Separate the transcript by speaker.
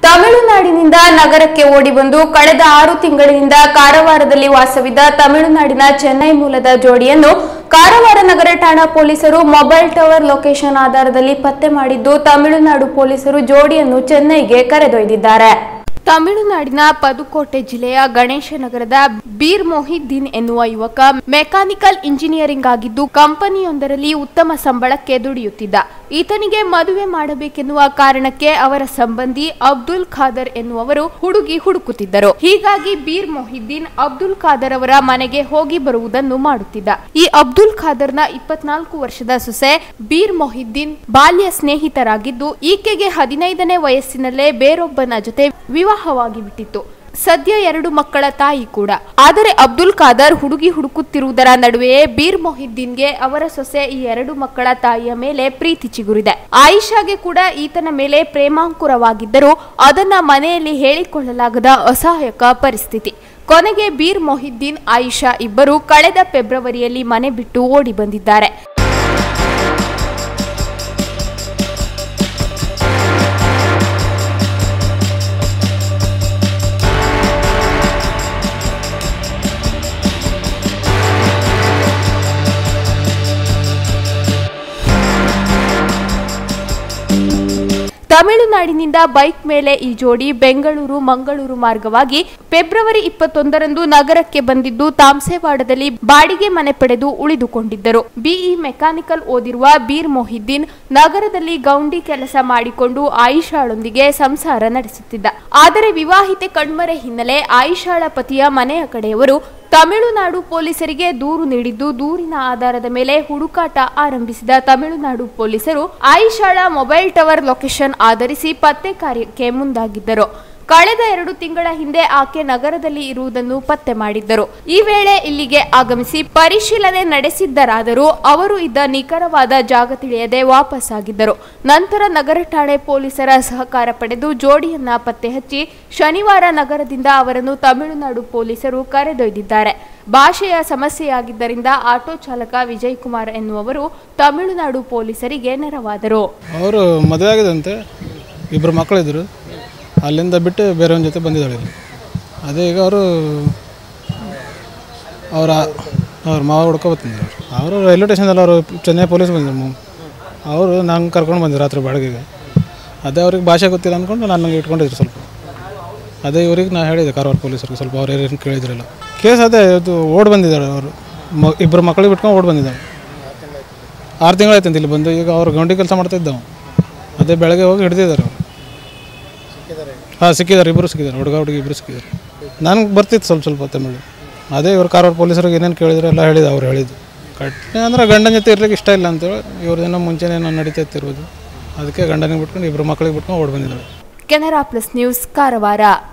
Speaker 1: ತಮಿಳುನಾಡಿನಿಂದ ನಗರಕ್ಕೆ ಓಡಿ ಬಂದು ಕಳೆದ ಆರು ತಿಂಗಳಿನಿಂದ ಕಾರವಾರದಲ್ಲಿ ವಾಸವಿದ್ದ ತಮಿಳುನಾಡಿನ ಚೆನ್ನೈ ಮೂಲದ ಜೋಡಿಯನ್ನು ಕಾರವಾರ ನಗರ ಠಾಣಾ ಪೊಲೀಸರು ಮೊಬೈಲ್ ಟವರ್ ಲೊಕೇಶನ್ ಆಧಾರದಲ್ಲಿ ಪತ್ತೆ ಮಾಡಿದ್ದು ತಮಿಳುನಾಡು ಪೊಲೀಸರು ಜೋಡಿಯನ್ನು ಚೆನ್ನೈಗೆ ಕರೆದೊಯ್ದಿದ್ದಾರೆ ತಮಿಳುನಾಡಿನ ಪದುಕೋಟೆ ಜಿಲ್ಲೆಯ ಗಣೇಶ ನಗರದ ಬೀರ್ ಮೊಹಿದ್ದೀನ್ ಎನ್ನುವ ಯುವಕ ಮೆಕ್ಯಾನಿಕಲ್ ಇಂಜಿನಿಯರಿಂಗ್ ಆಗಿದ್ದು ಕಂಪನಿಯೊಂದರಲ್ಲಿ ಉತ್ತಮ ಸಂಬಳಕ್ಕೆ ದುಡಿಯುತ್ತಿದ್ದ ಈತನಿಗೆ ಮದುವೆ ಮಾಡಬೇಕೆನ್ನುವ ಕಾರಣಕ್ಕೆ ಅವರ ಸಂಬಂಧಿ ಅಬ್ದುಲ್ ಖಾದರ್ ಎನ್ನುವರು ಹುಡುಗಿ ಹುಡುಕುತ್ತಿದ್ದರು ಹೀಗಾಗಿ ಬೀರ್ ಮೊಹಿದ್ದೀನ್ ಅಬ್ದುಲ್ ಖಾದರ್ ಅವರ ಮನೆಗೆ ಹೋಗಿ ಬರುವುದನ್ನು ಮಾಡುತ್ತಿದ್ದ ಈ ಅಬ್ದುಲ್ ಖಾದರ್ನ ಇಪ್ಪತ್ನಾಲ್ಕು ವರ್ಷದ ಸೊಸೆ ಬೀರ್ ಮೊಹಿದ್ದೀನ್ ಬಾಲ್ಯ ಸ್ನೇಹಿತರಾಗಿದ್ದು ಈಕೆಗೆ ಹದಿನೈದನೇ ವಯಸ್ಸಿನಲ್ಲೇ ಬೇರೊಬ್ಬನ ಜೊತೆ ವಿವಾಹವಾಗಿ ಬಿಟ್ಟಿತ್ತು ಸದ್ಯ ಎರಡು ಮಕ್ಕಳ ತಾಯಿ ಕೂಡ ಆದರೆ ಅಬ್ದುಲ್ ಖಾದರ್ ಹುಡುಗಿ ಹುಡುಕುತ್ತಿರುವುದರ ನಡುವೆಯೇ ಬೀರ್ ಮೊಹಿದ್ದೀನ್ಗೆ ಅವರ ಸೊಸೆ ಈ ಎರಡು ಮಕ್ಕಳ ತಾಯಿಯ ಮೇಲೆ ಪ್ರೀತಿ ಚಿಗುರಿದೆ ಆಯಿಷಾಗೆ ಕೂಡ ಈತನ ಮೇಲೆ ಪ್ರೇಮಾಂಕುರವಾಗಿದ್ದರೂ ಅದನ್ನ ಮನೆಯಲ್ಲಿ ಹೇಳಿಕೊಳ್ಳಲಾಗದ ಅಸಹಾಯಕ ಪರಿಸ್ಥಿತಿ ಕೊನೆಗೆ ಬೀರ್ ಮೊಹಿದ್ದೀನ್ ಆಯಿಷಾ ಇಬ್ಬರು ಕಳೆದ ಫೆಬ್ರವರಿಯಲ್ಲಿ ಮನೆ ಬಿಟ್ಟು ಓಡಿ ಬಂದಿದ್ದಾರೆ ತಮಿಳುನಾಡಿನಿಂದ ಬೈಕ್ ಮೇಲೆ ಈ ಜೋಡಿ ಬೆಂಗಳೂರು ಮಂಗಳೂರು ಮಾರ್ಗವಾಗಿ ಫೆಬ್ರವರಿ ಇಪ್ಪತ್ತೊಂದರಂದು ನಗರಕ್ಕೆ ಬಂದಿದ್ದು ತಾಂಸೆವಾಡದಲ್ಲಿ ಬಾಡಿಗೆ ಮನೆ ಪಡೆದು ಉಳಿದುಕೊಂಡಿದ್ದರು ಬಿಇ ಮೆಕ್ಯಾನಿಕಲ್ ಓದಿರುವ ಬೀರ್ ಮೊಹಿದ್ದೀನ್ ನಗರದಲ್ಲಿ ಗೌಂಡಿ ಕೆಲಸ ಮಾಡಿಕೊಂಡು ಆಯಿಷಾಳೊಂದಿಗೆ ಸಂಸಾರ ನಡೆಸುತ್ತಿದ್ದ ಆದರೆ ವಿವಾಹಿತೆ ಕಣ್ಮರೆ ಹಿನ್ನೆಲೆ ಆಯಿಷಾಳ ಪತಿಯ ಮನೆಯ ಕಡೆಯವರು ತಮಿಳುನಾಡು ಪೊಲೀಸರಿಗೆ ದೂರು ನೀಡಿದ್ದು ದೂರಿನ ಆಧಾರದ ಮೇಲೆ ಹುಡುಕಾಟ ಆರಂಭಿಸಿದ ತಮಿಳುನಾಡು ಪೊಲೀಸರು ಆಯಿಷಾಳ ಮೊಬೈಲ್ ಟವರ್ ಲೊಕೇಶನ್ ಆಧರಿಸಿ ಪತ್ತೆ ಕಾರ್ಯಕ್ಕೆ ಮುಂದಾಗಿದ್ದರು ಕಳೆದ ಎರಡು ತಿಂಗಳ ಹಿಂದೆ ಆಕೆ ನಗರದಲ್ಲಿ ಇರುವುದನ್ನು ಪತ್ತೆ ಮಾಡಿದ್ದರು ಈ ವೇಳೆ ಇಲ್ಲಿಗೆ ಆಗಮಿಸಿ ಪರಿಶೀಲನೆ ನಡೆಸಿದ್ದರಾದರೂ ಅವರು ಇದ್ದ ನಿಖರವಾದ ಜಾಗ ತಿಳಿಯದೆ ವಾಪಸ್ಸಾಗಿದ್ದರು ನಂತರ ನಗರ ಠಾಣೆ ಪೊಲೀಸರ ಸಹಕಾರ ಪಡೆದು ಜೋಡಿಯನ್ನ ಪತ್ತೆ ಹಚ್ಚಿ ಶನಿವಾರ ನಗರದಿಂದ ಅವರನ್ನು ತಮಿಳುನಾಡು ಪೊಲೀಸರು ಕರೆದೊಯ್ದಿದ್ದಾರೆ ಭಾಷೆಯ ಸಮಸ್ಯೆಯಾಗಿದ್ದರಿಂದ ಆಟೋ ಚಾಲಕ ವಿಜಯ್ ಕುಮಾರ್ ಎನ್ನುವರು ತಮಿಳುನಾಡು ಪೊಲೀಸರಿಗೆ ನೆರವಾದರು
Speaker 2: ಅವರು ಮದುವೆ ಆಗಿದಂತೆ ಇಬ್ಬರು ಮಕ್ಕಳಿದ್ರು ಅಲ್ಲಿಂದ ಬಿಟ್ಟು ಬೇರೆಯವನ ಜೊತೆ ಬಂದಿದ್ದಾಳೆ ಇಲ್ಲಿ ಅದೇ ಈಗ ಅವರು ಅವರ ಅವ್ರ ಮಾವ ಹುಡ್ಕೊ ಬರ್ತಿದ್ರು ಅವರು ರೈಲ್ವೆ ಸ್ಟೇಷನ್ದಲ್ಲಿ ಅವರು ಚೆನ್ನೈ ಪೊಲೀಸ್ ಬಂದಿದ್ರು ಅವರು ನಂಗೆ ಕರ್ಕೊಂಡು ಬಂದಿದ್ರು ರಾತ್ರಿ ಬಾಡಿಗೆಗೆ ಅದೇ ಅವ್ರಿಗೆ ಭಾಷೆ ಗೊತ್ತಿಲ್ಲ ಅಂದ್ಕೊಂಡು ನನಗೆ ಇಟ್ಕೊಂಡಿದ್ರು ಸ್ವಲ್ಪ ಅದೇ ಇವ್ರಿಗೆ ನಾ ಹೇಳಿದೆ ಕಾರವಾರ ಪೊಲೀಸರಿಗೆ ಸ್ವಲ್ಪ ಅವ್ರು ಏನು ಕೇಳಿದ್ರಲ್ಲ ಕೇಸ್ ಅದೇ ಇದು ಓಡ್ ಬಂದಿದ್ದಾಳೆ ಅವರು ಮ ಇಬ್ಬರು ಮಕ್ಕಳಿಗೆ ಬಿಟ್ಕೊಂಡು ಓಡ್ ಬಂದಿದ್ದಾಳೆ ಆರು ತಿಂಗಳಾಯ್ತಂತ ಇಲ್ಲಿ ಬಂದು ಈಗ ಅವ್ರು ಗೌಂಡಿ ಕೆಲಸ ಮಾಡ್ತಿದ್ದವು ಅದೇ ಬೆಳಗ್ಗೆ ಹೋಗಿ ಹಿಡ್ದಿದ್ದಾರೆ ಅವರು ಹಾಂ ಸಿಕ್ಕಿದ್ದಾರೆ ಇಬ್ಬರು ಸಿಕ್ಕಿದ್ದಾರೆ ಹುಡುಗ ಹುಡುಗಿ ಇಬ್ಬರು ಸಿಕ್ಕಿದ್ದಾರೆ ನನಗೆ ಬರ್ತಿತ್ತು ಸ್ವಲ್ಪ ಸ್ವಲ್ಪ ತಮಿಳು ಅದೇ ಇವ್ರು ಕಾರವಾರ ಪೊಲೀಸರಿಗೆ ಏನೇನು ಕೇಳಿದ್ರು ಎಲ್ಲ ಹೇಳಿದ ಅವ್ರು ಹೇಳಿದ್ದು ಕಟ್ನೆ ಅಂದ್ರೆ ಗಂಡನ ಜೊತೆ ಇರ್ಲಿಕ್ಕೆ ಇಷ್ಟ ಇಲ್ಲ ಅಂತೇಳಿ ಇವ್ರದ್ದೇನೋ ಮುಂಚೆನೇ ಏನೋ ನಡೀತಾ ಇರ್ಬೋದು ಅದಕ್ಕೆ ಗಂಡನಿಗೆ ಬಿಟ್ಕೊಂಡು ಇಬ್ಬರು ಮಕ್ಕಳಿಗೆ ಬಿಟ್ಕೊಂಡು ಓಡ್ ಬಂದಿದ್ದಾಳೆ
Speaker 1: ಕೆನರಾ ಪ್ಲಸ್ ನ್ಯೂಸ್ ಕಾರವಾರ